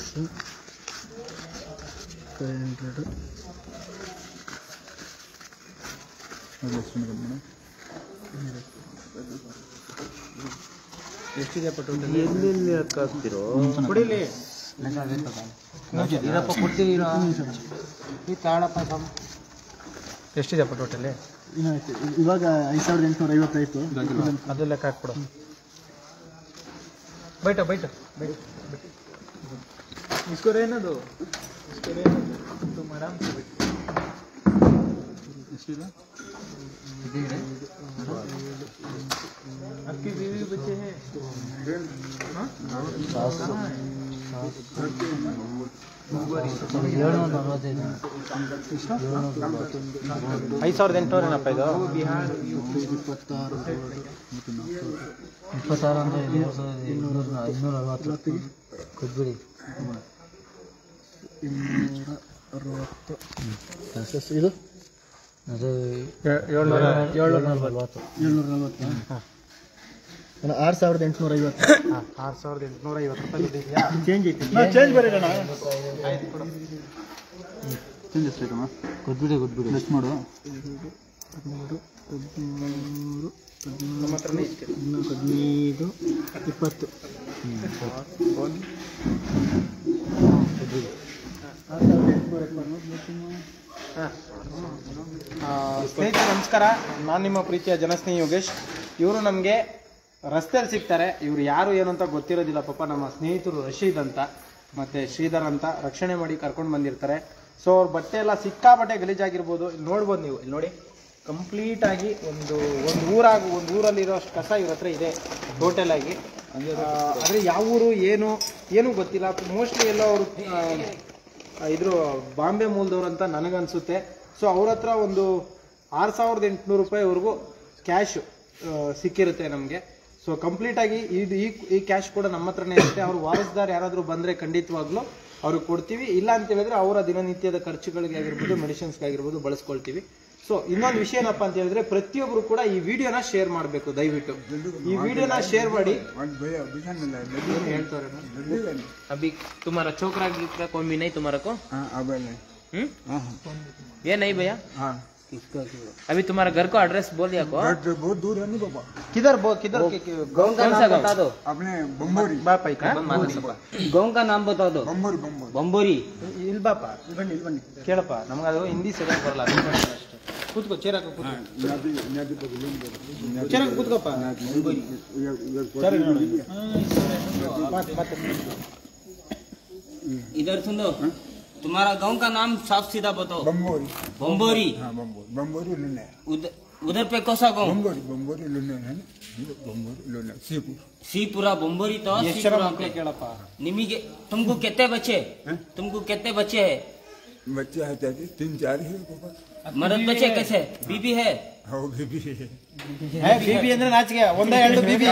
ಫೈವ್ ಹಂಡ್ರೆಡ್ ಅದು ಎಷ್ಟು ಕಟ್ ಮಾಡು ಎಷ್ಟಿದೆಯಪ್ಪ ಟೋಟಲ್ ಎಲ್ಲೆಲ್ಲಿ ಹಾಕ್ತಿರೋ ಕುಡಿಲಿ ಇದಪ್ಪ ಕೊಡ್ತೀವಿ ಈ ಕಾಳಪ್ಪ ಸಮ ಎಷ್ಟಿದೆಯಪ್ಪ ಟೋಟಲಿ ಏನಾಯ್ತು ಇವಾಗ ಐದು ಸಾವಿರದ ಎಂಟುನೂರ ಐವತ್ತು ಆಯಿತು ಅದು ಲೆಕ್ಕ ಹಾಕ್ಬಿಡು ಬೈಟ ಬೈಟ ಬೈಟ इसको रहने दो इसको रहने दो तुम आराम से बैठो ಎಷ್ಟಿದೆ आपकी बीवी बच्चे हैं ಏಳ್ನೂರ ನಲ್ವತ್ತೈದು ಐದು ಸಾವಿರದ ಎಂಟುನೂರೇನಪ್ಪ ಇದು ಇಪ್ಪತ್ತಾರು ಇಪ್ಪತ್ತಾರು ಅಂದರೆ ಇನ್ನೂರು ಸಾವಿರದ ಇನ್ನೂರ ಇನ್ನೂರ ಅರವತ್ತು ಕೊಟ್ಬಿಡಿ ಇನ್ನೂರ ಅರವತ್ತು ಪ್ಲಸ್ ಇದು ಅದು ಏಳ್ನೂರ ಏಳ್ನೂರ ನಲ್ವತ್ತು ಏಳ್ನೂರ ನಲ್ವತ್ತು ಆರು ಸಾವಿರದ ಎಂಟುನೂರ ಐವತ್ತು ಆರು ಸಾವಿರದ ಎಂಟುನೂರ ಐವತ್ತು ರೂಪಾಯಿ ದುಡ್ಡಿದೆಯಾ ಚೇಂಜ್ ಐತಿ ಚೇಂಜ್ ಬರೋಣ ಚೇಂಜ್ ಎಷ್ಟಾಯ್ತಮ್ಮ ಕೊಟ್ಬಿಡಿ ಕೊಟ್ಬಿಡಿ ಪ್ರೆಸ್ ಮಾಡು ಹದಿಮೂರು ಹದಿಮೂರು ನಮ್ಮ ಹತ್ರನೇ ಇಷ್ಟು ಹದಿನಾಲ್ಕು ಹದಿನೈದು ಇಪ್ಪತ್ತು ಆ, ಸ್ನೇಹಿತರೆ ನಮಸ್ಕಾರ ನಾನು ನಿಮ್ಮ ಪ್ರೀತಿಯ ಜನಸ್ನೇಹಿ ಯೋಗೇಶ್ ಇವರು ನಮಗೆ ರಸ್ತೆಯಲ್ಲಿ ಸಿಗ್ತಾರೆ ಇವರು ಯಾರು ಏನು ಅಂತ ಗೊತ್ತಿರೋದಿಲ್ಲ ಪಾಪ ನಮ್ಮ ಸ್ನೇಹಿತರು ರಶೀದ್ ಅಂತ ಮತ್ತೆ ಶ್ರೀಧರ್ ಅಂತ ರಕ್ಷಣೆ ಮಾಡಿ ಕರ್ಕೊಂಡು ಬಂದಿರ್ತಾರೆ ಸೊ ಅವ್ರ ಬಟ್ಟೆ ಎಲ್ಲ ಸಿಕ್ಕಾಬಟ್ಟೆ ಗಲೀಜಾಗಿರ್ಬೋದು ಇಲ್ಲಿ ನೋಡ್ಬೋದು ನೀವು ಇಲ್ಲಿ ನೋಡಿ ಕಂಪ್ಲೀಟ್ ಆಗಿ ಒಂದು ಒಂದು ಊರಾಗ ಒಂದು ಊರಲ್ಲಿರೋ ಅಷ್ಟು ಕಸ ಇವ್ರ ಹತ್ರ ಇದೆ ಟೋಟಲ್ ಆಗಿ ಆ, ಆದ್ರೆ ಯಾವ ಊರು ಏನು ಏನೂ ಗೊತ್ತಿಲ್ಲ ಮೋಸ್ಟ್ಲಿ ಎಲ್ಲ ಅವರು ಇದ್ರು ಬಾಂಬೆ ಮೂಲದವ್ರು ಅಂತ ನನಗನ್ಸುತ್ತೆ ಸೊ ಅವ್ರ ಹತ್ರ ಒಂದು ಆರು ಸಾವಿರದ ಎಂಟುನೂರು ರೂಪಾಯಿವರೆಗೂ ಕ್ಯಾಶ್ ಸಿಕ್ಕಿರುತ್ತೆ ನಮಗೆ ಸೊ ಕಂಪ್ಲೀಟ್ ಆಗಿ ಇದು ಈ ಈ ಕ್ಯಾಶ್ ಕೂಡ ನಮ್ಮ ಹತ್ರನೇ ಇರುತ್ತೆ ಅವ್ರು ವಾರಸ್ದಾರ್ ಯಾರಾದರೂ ಬಂದರೆ ಖಂಡಿತವಾಗ್ಲೂ ಅವ್ರಿಗೆ ಕೊಡ್ತೀವಿ ಇಲ್ಲ ಅಂತ ಹೇಳಿದ್ರೆ ಅವರ ದಿನನಿತ್ಯದ ಖರ್ಚುಗಳಿಗೆ ಆಗಿರ್ಬೋದು ಮೆಡಿಸಿನ್ಸ್ಗೆ ಆಗಿರ್ಬೋದು ಬಳಸ್ಕೊಳ್ತೀವಿ ಸೊ ಇನ್ನೊಂದು ವಿಷಯ ಏನಪ್ಪ ಅಂತ ಹೇಳಿದ್ರೆ ಪ್ರತಿಯೊಬ್ಬರು ಕೂಡ ಈ ವಿಡಿಯೋನ ಶೇರ್ ಮಾಡಬೇಕು ದಯವಿಟ್ಟು ಈ ವಿಡಿಯೋನ ಶೇರ್ ಮಾಡಿ और भैया बिछा नहीं लगा ಏನ್ ಹೇಳ್ತಾರೆ अभी तुम्हारा छोकरा गिकरा कौन भी नहीं तुम्हारा को हाँ अब नहीं हम्म हाँ हाँ ये नहीं भैया हाँ अभी तुम्हारा घर को एड्रेस बोल दिया को बट बहुत दूर है ना बाबा ಕಿದರ್ ಬೋ ಕಿದರ್ कौन सा बता दो अपने बम्बोरी गाँव का नाम बता दो बम्बोरी बम्बोरी बम्बोरी ಇಲ್ಲಿ ಬಾಪ ಇಲ್ಲಿ ಬನ್ನಿ ಇಲ್ಲಿ ಬನ್ನಿ ಕೇಳಪ್ಪ ನಮ್ಗೆ ಅದು ಹಿಂದಿ ಸರಿಯಾಗಿ ಬರಲ್ಲ ಅದು ಕನ್ನಡ ಅಷ್ಟೇ ಕೂತ್ಕೋ ಚೇರಾಕ ಕೂತ್ಕೋ नदी नदी पर लेंगे ಚೇರಾಕ ಕೂತ್ಕೋಪ್ಪ ಸರಿ ನೋಡಿ ಮತ್ತೆ ಮತ್ತೆ इधर सुन लो तुम्हारा गांव का नाम साफ सीधा बताओ बम्बोरी बम्बोरी हाँ बम्बोरी बम्बोरी लुने उधर उधर पे कौसा गाँव बम्बोरी बम्बोरी लुने है ना बम्बोरी लुने सीपुर सीपुरा बम्बोरी तो ಎಷ್ಟು ಜನ सीपुरा ಮಕ್ಕಳು ಕೇಳಪ್ಪ निमिगे तुमको कितने बच्चे हैं? तुमको कितने बच्चे है बच्चे है चाची तीन चार ही पापा मर्द बच्चे कैसे बीबी है हाँ वो भी है ಹೇ ಬಿಬಿ ಅಂದ್ರೆ ನಾಚಿಕೆ ಒಂದೇ ಎರಡು ಬಿಬಿ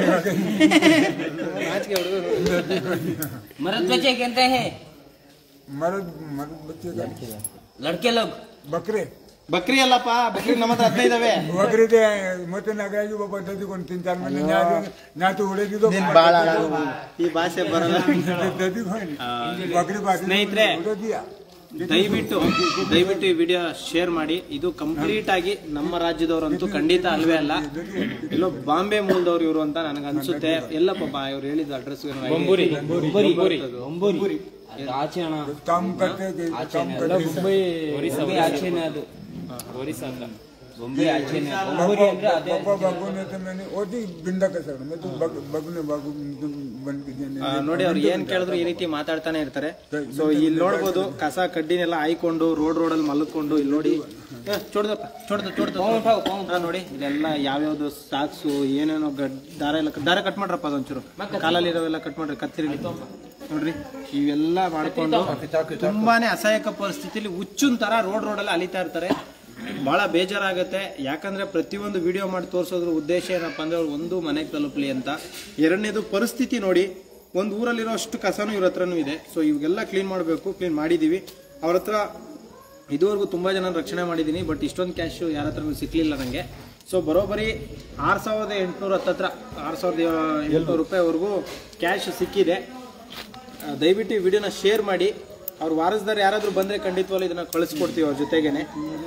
ನಾಚಿಕೆ ಹುಡುಗರು मर्द बच्चे कहते हैं मर्द मर्द बच्चे का लड़के लोग बकरे ಬಕ್ರಿ ಅಲ್ಲಪ್ಪ ಬಕ್ರಿ ನಮ್ಮ ಹತ್ರ ಹದಿನೈದು ಇದಾವೆ बकरे दे ಮತ್ತೆ ನಗಾಯಿ ಬಾಬಾ ದದಿ ಕೊಂಡು तीन चार महीने ना ना तो उड़े दी तो ಈ ಭಾಷೆ ಬರಲ್ಲ ददी कोई बकरी बाकी ಸ್ನೇಹಿತರೆ उड़े दिया ದಯವಿಟ್ಟು ದಯವಿಟ್ಟು ಈ ವಿಡಿಯೋ ಶೇರ್ ಮಾಡಿ ಇದು ಕಂಪ್ಲೀಟ್ ಆಗಿ ನಮ್ಮ ರಾಜ್ಯದವರಂತೂ ಖಂಡಿತ ಅಲ್ವೇ ಅಲ್ಲ ಎಲ್ಲೋ ಬಾಂಬೆ ಮೂಲದವ್ರು ಇವರು ಅಂತ ನನಗೆ ಅನ್ಸುತ್ತೆ ಎಲ್ಲಪ್ಪ ಬಾ ಇವ್ರು ಹೇಳಿದ ಅಡ್ರೆಸ್ ಬಂಬೂರಿ ಬಂಬೂರಿ ಆಚೆ ಅಣ್ಣ काम करते थे काम करते ಬೊಂಬೆ ಆಚೆನೆ ಅದು ಬೊಂಬೆ ಆಚೆನೆ ಬೊಂಬೂರಿ ಅಂದ್ರೆ ಅದೇ पापा बाबू ने तो मैंने वो जी बिंदा का सर मैं तो बग बगने बाबू बन के देने ಆ, ನೋಡಿ ಅವ್ರು ಏನ್ ಕೇಳಿದ್ರು ಈ ರೀತಿ ಮಾತಾಡ್ತಾನೆ ಇರ್ತಾರೆ ಸೊ ಇಲ್ಲಿ ನೋಡ್ಬೋದು ಕಸ ಕಡ್ಡಿನೆಲ್ಲ ಹಾಯ್ಕೊಂಡು ರೋಡ್ ರೋಡಲ್ಲಿ ಮಲ್ಕೊಂಡು ಇಲ್ಲಿ ನೋಡಿ ಏ, ಚೊಡ್ದಪ್ಪ ಚೊಡ್ದ ಚೊಡ್ದ ಹಾ, ನೋಡಿ ಇದೆಲ್ಲ ಯಾವ್ಯಾವ್ದು ಸಾಕ್ಸು ಏನೇನೋ ಗಡ್ ದಾರ ಎಲ್ಲ ದಾರ ಕಟ್ ಮಾಡ್ರಪ್ಪ ಅದೊಂಚೂರು ಕಾಲಲ್ಲಿ ಇರೋವೆಲ್ಲ ಕಟ್ ಮಾಡ್ರಿ ಕತ್ತಿರಿ ನೋಡ್ರಿ ಇವೆಲ್ಲ ಮಾಡ್ಕೊಂಡು ತುಂಬಾನೇ ಅಸಹಾಯಕ ಪರಿಸ್ಥಿತಿಲಿ ಹುಚ್ಚುನ್ ತರ ರೋಡ್ ರೋಡಲ್ಲಿ ಅಲಿತಾ ಇರ್ತಾರೆ ಬಹಳ ಬೇಜಾರಾಗುತ್ತೆ ಯಾಕಂದ್ರೆ ಪ್ರತಿಯೊಂದು ವಿಡಿಯೋ ಮಾಡಿ ತೋರಿಸೋದ್ರ ಉದ್ದೇಶ ಏನಪ್ಪ ಅಂದ್ರೆ ಅವ್ರು ಒಂದು ಮನೆಗೆ ತಲುಪಲಿ ಅಂತ ಎರಡನೇದು ಪರಿಸ್ಥಿತಿ ನೋಡಿ ಒಂದು ಊರಲ್ಲಿರೋ ಅಷ್ಟು ಕಸನೂ ಇವ್ರ ಹತ್ರನೂ ಇದೆ ಸೊ ಇವೆಲ್ಲ ಕ್ಲೀನ್ ಮಾಡಬೇಕು ಕ್ಲೀನ್ ಮಾಡಿದೀವಿ ಅವ್ರ ಹತ್ರ ಇದುವರೆಗೂ ತುಂಬಾ ಜನ ರಕ್ಷಣೆ ಮಾಡಿದ್ದೀನಿ ಬಟ್ ಇಷ್ಟೊಂದು ಕ್ಯಾಶ್ ಯಾರ ಹತ್ರನೂ ಸಿಕ್ಲಿಲ್ಲ ನನಗೆ ಸೊ ಬರೋಬ್ಬರಿ ಆರು ಸಾವಿರದ ಎಂಟುನೂರ ಹತ್ತತ್ರ ಆರು ಸಾವಿರದ ಎಂಟುನೂರು ರೂಪಾಯಿವರೆಗೂ ಕ್ಯಾಶ್ ಸಿಕ್ಕಿದೆ ಆ, ದಯವಿಟ್ಟು ಈ ವಿಡಿಯೋನ ಶೇರ್ ಮಾಡಿ ಅವ್ರ ವಾರಸ್ದಾರ ಯಾರಾದರೂ ಬಂದರೆ ಖಂಡಿತವಾಗ್ಲೂ ಇದನ್ನ ಕಳಿಸ್ಕೊಡ್ತೀವಿ ಅವ್ರ ಜೊತೆಗೇನೆ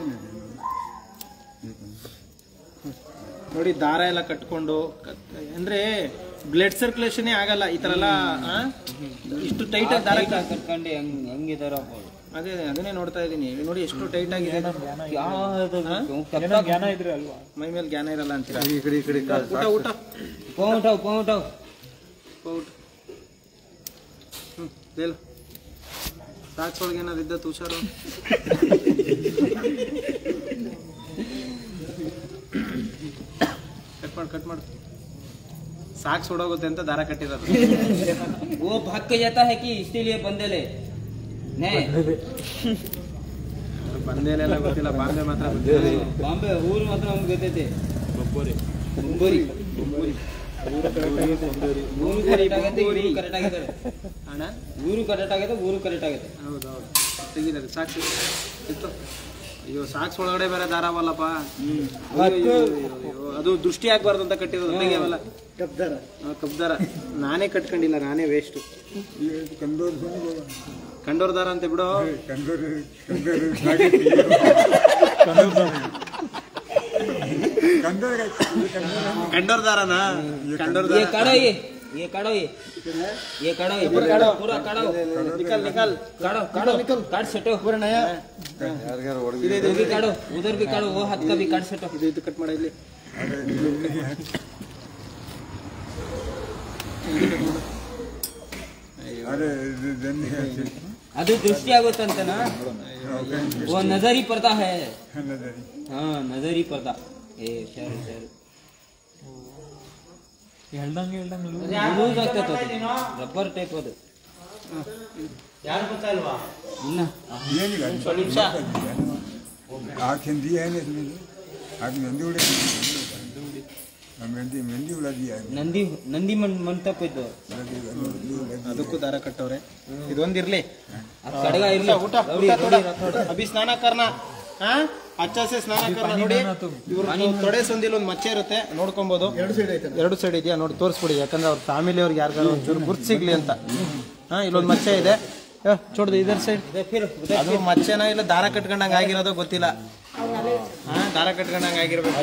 ನೋಡಿ ದಾರ ಎಲ್ಲ ಕಟ್ಕೊಂಡು ಕಟ್- ಅಂದ್ರೆ ಬ್ಲಡ್ ಸರ್ಕ್ಯುಲೇಷನ್ ಆಗಲ್ಲ ಈ ತರ ಎಲ್ಲ ಆ? ಇಷ್ಟು ಟೈಟ್ ಆಗಿ ದಾರ ಕ- ಕರ್ಕೊಂಡು ಹೆಂಗ್ ಹೆಂಗಿದಾರಪ್ಪ ಅವ್ರು. ಅದೇ ಅದನ್ನೇ ನೋಡ್ತಾ ಇದ್ದೀನಿ ನೋಡಿ ಎಷ್ಟು ಟೈಟ್ ಆಗಿದೆ ಯಾವ್ದು ಜ್ಞಾನ ಇದ್ರೆ ಅಲ್ವಾ ಮೈ ಮೇಲೆ ಜ್ಞಾನ ಇರಲ್ಲ ಅಂತೀರಾ ಊಟ ಊಟ ಪೌಂಟಾವ್ ಪೌಂಟಾವ್ ಊಟ ಹ್ಮ್ ಹೇಳು ಸಾಕ್ಸ್ ಒಳಗೆ ಏನಾದ್ರು ಇದ್ದ ತುಷಾರು ಕಟ್ ಮಾಡು ಕಟ್ ಮಾಡು ಸಾಕ್ಸ್ ಹೊಡೋಗುತ್ತೆ ಅಂತ ದಾರ ಕಟ್ಟಿರೋದು वो भाग के जाता है कि इसीलिए बंदे ले नहीं ಬಂದೇಲೆಲ್ಲ ಗೊತ್ತಿಲ್ಲ ಬಾಂಬೆ ಮಾತ್ರ ಗೊತ್ತಿಲ್ಲ ಬಾಂಬೆ ಊರು ಮಾತ್ರ ನಮ್ಗೆ ಗೊತ್ತೈತೆ ಬೊಂಬೂರಿ ಊರು ಕರೆಕ್ಟ್ ಆಗೈತೆ ಊರು ಕರೆಕ್ಟ್ ಆಗಿದೆ ಅಣ್ಣ ಊರು ಕರೆಕ್ಟ್ ಆಗೈತೆ ಊರು ಕರೆಕ್ಟ್ ಆಗೈತೆ ಹೌದೌದು ತೆಗಿದ್ದಾರೆ ಸಾಕ್ಸ್ ಇತ್ತು ಅಯ್ಯೋ ಸಾಕ್ಸ್ ಒಳಗಡೆ ಬೇರೆ ದಾರ ಅವಲ್ಲಪ್ಪ ಅಯ್ಯೋ, ಅಯ್ಯೋ, ಅಯ್ಯೋ, ಅಯ್ಯೋ. ಅದು ದೃಷ್ಟಿ ಆಗ್ಬಾರ್ದು ಅಂತ ಕಟ್ಟಿರೋದು ತೆಗಿಯವಲ್ಲ ಕಬ್ದಾರ ಕಬ್ದಾರ ನಾನೇ ಕಟ್ಕೊಂಡಿಲ್ಲ ನಾನೇ ವೇಸ್ಟ್ ये कंदोर सुनो बाबा ಕಂಡೋರ್ ದಾರ ಅಂತ ಬಿಡು कंदोर कंदोर कंदोर का कंदोर ಕಂಡೋರ್ ದಾರನಾ ಕಂಡೋರ್ ये ದಾರ काढ़ो ये ये काढ़ो ये ये काढ़ो ये पूरा काढ़ो ನಿಕಲ್ ನಿಕಲ್ काढ़ो काढ़ो काट सटो पूरा नया इधर भी काढ़ो उधर भी काढ़ो वो हाथ का भी काट सटो ಇದು ಇದು ಕಟ್ ಮಾಡ ಇಲ್ಲಿ अरे धन्य ಅದು ದೃಷ್ಟಿ ಆಗುತ್ತಂತನಾ वो नजरी पर्दा है नजरी हाँ नजरी पर्दा ए ಸರಿ ಸರಿ ಲೂಸ್ ಆಗ್ತೈತೆ ಅದು ರಬ್ಬರ್ ಟೈಪ್ ಅದು ಇನ್ನ ಏನಿಲ್ಲ ಆಕೆ ಹಿಂದಿ ಏನು इसमें ಆಕೆ ಮೆಹಂದಿ ಉಡ ಮೆಹಂದಿ ಮೆಹಂದಿ ಉಡ ದಿಯಾ ನಂದಿ ನಂದಿ ಮನ್ ಮಂಟಪ ಇದ್ದು ಅದಕ್ಕೂ ದಾರ ಕಟ್ಟವ್ರೆ ಇದೊಂದಿರ್ಲಿ ಆ ಕಡಗ ಇರ್ಲಿ ಊಟ ಊಟ ತೋಡ ಅಭಿ ಸ್ನಾನ ಕರ್ನ ಹಾ ಅಚ್ಚ ಸೆ ಸ್ನಾನ ಕರ್ನ ನೋಡಿ ಇವ್ರ ತೊಡೆ ಸಂದಿಲ್ ಒಂದು ಮಚ್ಚೆ ಇರುತ್ತೆ ನೋಡ್ಕೊಬಹುದು ಎರಡು ಸೈಡ್ ಐತೆ ಎರಡು ಸೈಡ್ ಇದೆಯಾ ನೋಡಿ ತೋರಿಸ್ಬಿಡಿ ಯಾಕಂದ್ರೆ ಅವ್ರ ಫ್ಯಾಮಿಲಿ ಅವ್ರಿಗೆ ಯಾರಿಗಾರು ಒಂಚೂರು ಗುರ್ತು ಸಿಗ್ಲಿ ಅಂತ ಹಾ ಇಲ್ಲೊಂದು ಮಚ್ಚೆ ಇದೆ ಚೋಡ್ದು ಇದರ ಸೈಡ್ ಫಿರ್ ಅದು ಮಚ್ಚೆನ ಇಲ್ಲ ದಾರ ಕಟ್ಕೊಂಡಂಗೆ ಆಗಿರೋದೋ ಗೊತ್ತಿಲ್ಲ ಹಾ, ದಾರ ಕಟ್ಕೊಂಡಂಗೆ ಆಗಿರ್ಬೇಕು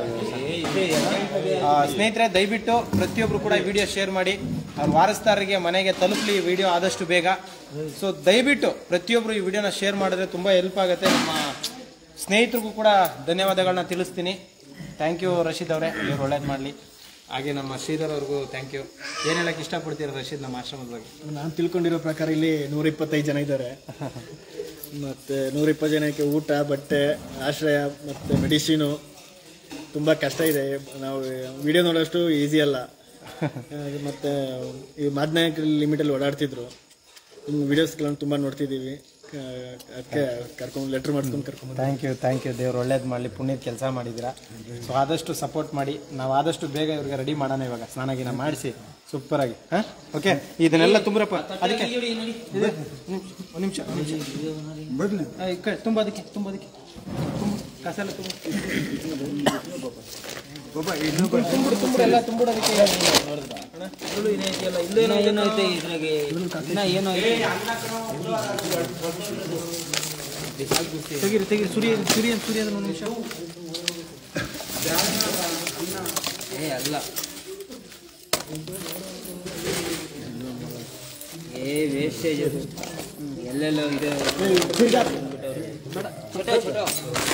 ಆ, ಸ್ನೇಹಿತರೆ ದಯವಿಟ್ಟು ಪ್ರತಿಯೊಬ್ರು ಕೂಡ ವಿಡಿಯೋ ಶೇರ್ ಮಾಡಿ ಅವ್ರ ವಾರಸ್ದಾರರಿಗೆ ಮನೆಗೆ ತಲುಪಲಿ ಈ ವಿಡಿಯೋ ಆದಷ್ಟು ಬೇಗ ಸೊ ದಯವಿಟ್ಟು ಪ್ರತಿಯೊಬ್ರು ಈ ವಿಡಿಯೋನ ಶೇರ್ ಮಾಡಿದ್ರೆ ತುಂಬ ಹೆಲ್ಪ್ ಆಗುತ್ತೆ ನಮ್ಮ ಸ್ನೇಹಿತರಿಗೂ ಕೂಡ ಧನ್ಯವಾದಗಳನ್ನ ತಿಳಿಸ್ತೀನಿ ಥ್ಯಾಂಕ್ ಯು ರಶೀದ್ ಅವರೇ ಇವ್ರು ಒಳ್ಳೇದು ಮಾಡಲಿ ಹಾಗೆ ನಮ್ಮ ಶ್ರೀಧರ್ ಅವ್ರಿಗೂ ಥ್ಯಾಂಕ್ ಯು ಏನು ಹೇಳಕ್ಕೆ ಇಷ್ಟಪಡ್ತೀರ ರಶೀದ್ ನಮ್ಮ ಆಶ್ರಮದ ಬಗ್ಗೆ ನಾನು ತಿಳ್ಕೊಂಡಿರೋ ಪ್ರಕಾರ ಇಲ್ಲಿ ನೂರ ಇಪ್ಪತ್ತೈದು ಜನ ಇದ್ದಾರೆ ಮತ್ತು ನೂರ ಇಪ್ಪತ್ತು ಜನಕ್ಕೆ ಊಟ ಬಟ್ಟೆ ಆಶ್ರಯ ಮತ್ತು ಮೆಡಿಸಿನು ತುಂಬ ಕಷ್ಟ ಇದೆ ನಾವು ವಿಡಿಯೋ ನೋಡೋಷ್ಟು ಈಸಿ ಅಲ್ಲ ಮತ್ತು ಈ ಮಾದನಾಯಕ ಲಿಮಿಟಲ್ಲಿ ಓಡಾಡ್ತಿದ್ರು ನಿಮ್ಮ ವೀಡಿಯೋಸ್ಗಳನ್ನು ತುಂಬ ನೋಡ್ತಿದ್ದೀವಿ ಅದಕ್ಕೆ ಕರ್ಕೊಂಡು ಲೆಟ್ರ್ ಮಾಡ್ಕೊಂಡು ಕರ್ಕೊಂಡು ಥ್ಯಾಂಕ್ ಯು ಥ್ಯಾಂಕ್ ಯು ದೇವ್ರು ಒಳ್ಳೇದು ಮಾಡಲಿ ಪುಣ್ಯದ ಕೆಲಸ ಮಾಡಿದ್ದೀರಾ ಸೊ ಆದಷ್ಟು ಸಪೋರ್ಟ್ ಮಾಡಿ ನಾವು ಆದಷ್ಟು ಬೇಗ ಇವ್ರಿಗೆ ರೆಡಿ ಮಾಡೋಣ ಇವಾಗ ಸ್ನಾನ ಗೀನ ಮಾಡಿಸಿ ಸೂಪರಾಗಿ ಹಾಂ ಓಕೆ ಇದನ್ನೆಲ್ಲ ತುಂಬ್ರಪ್ಪ ಅದಕ್ಕೆ ಇದು, ಒಂದು ನಿಮಿಷ ಒಂದು ನಿಮಿಷ ಬರಲಿ ಆ, ಈ ಕಡೆ ತುಂಬ ಅದಕ್ಕೆ ತುಂಬ ಅದಕ್ಕೆ ತುಂಬ ಕಸೆಲ್ಲ ತುಂಬ ತುಂಬಿಡು ತುಂಬಿಡು ಎಲ್ಲ ತುಂಬಿಡು ಅದಕ್ಕೆ ಇಲ್ಲೂ ಏನೋ ಐತೆಯಲ್ಲ, ಇಲ್ಲೇನೋ ಏನೋ ಐತೆ ಇದ್ರಾಗೆ ಇನ್ನ ಏನೋ ಐತೆ ತೆಗೀರಿ ತೆಗೀರಿ ಸುರಿ ಸುರಿ ಅಂತ ಸುರಿ ಅಂದ್ರೆ ಒಂದು ನಿಮಿಷ ಏ ಅಲ್ಲ ಏ ವೇಸ್ಟೇಜ್ ಅದು ಎಲ್ಲೆಲ್ಲೋ ಇದೆ ಚಟೋ ಚಟೋ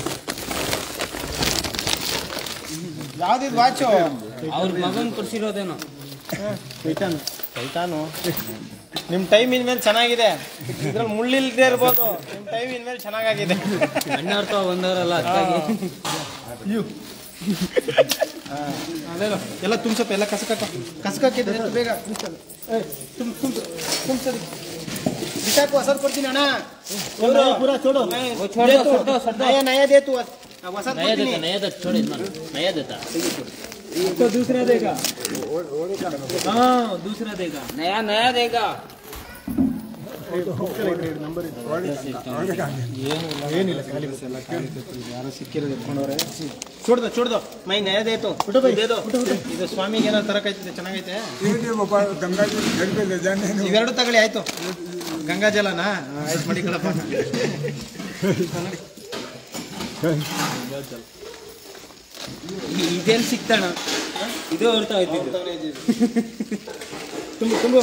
ಯಾವ್ದಿದ್ ವಾಚು ಅವ್ರ ಮಗನ್ ಕೊಡ್ಸಿರೋದೇನೋ ಟೈಟಾನು ಟೈಟಾನು ನಿಮ್ಮ ಟೈಮ್ ಇನ್ಮೇಲೆ ಚೆನ್ನಾಗಿದೆ ಇದ್ರಲ್ಲಿ ಮುಳ್ಳಿಲ್ದೇ ಇರ್ಬೋದು ನಿಮ್ಮ ಟೈಮ್ ಇನ್ಮೇಲೆ ಚೆನ್ನಾಗಾಗಿದೆ ಅಣ್ಣಾರ್ಥ ಒಂದವರಲ್ಲ ಅದಕ್ಕಾಗಿ ಅದೇನು ಎಲ್ಲ ತುಂಬ್ಸಪ್ಪ ಎಲ್ಲ ಕಸಕಕ್ಕ ಕಸಕಕ್ಕಿದ್ರೆ ಬೇಗ ತುಂಬ್ಸಲ್ಲ. ಏ, ತುಂಬ ತುಂಬ ತುಂಬ್ಸದಿ ಬಿಸಾಕು ಹೊಸದು ಕೊಡ್ತೀನಿ ಅಣ್ಣ ಇವ್ರು, ಪೂರಾ ಚೋಡು ಏ, ಓ, छोड़ दो, छोड़ दो, छोड़ दो। ನಯ ನಯ ದೇತು ಹೊಸದು नया ಕೊಡ್ತೀನಿ देता नया देता छोड़ इतना नया देता तो दूसरा देगा हाँ दूसरा देगा नया नया देगा ಏನಿಲ್ಲ ಖಾಲಿ ಬಸ್ ಎಲ್ಲ ಖಾಲಿ ಕೂತಿದೆ. ಯಾರೋ ಸಿಕ್ಕಿರೋದು ಎತ್ಕೊಂಡವ್ರೆ ಚೂಡ್ದು ಚೂಡ್ದು ಮೈ ನಯ ದೇತು ದೇದು ಇದು ಸ್ವಾಮಿಗೆ ಏನೋ ತರಕೈತಿದೆ ಚೆನ್ನಾಗೈತೆ ये बाबा गंगा जी घर पे ले जाने दो। ಇವೆರಡು ತಗೊಳ್ಳಿ ಆಯ್ತು ಗಂಗಾ ಜಲನಾ ಆಯ್ತು ಮಡಿಕಳಪ್ಪ ಇದೇನು ಸಿಗ್ತಾಣ ಇದು ಹೊರ್ತಾ ಇದ್ದಿದ್ದು ತುಂಬು ತುಂಬು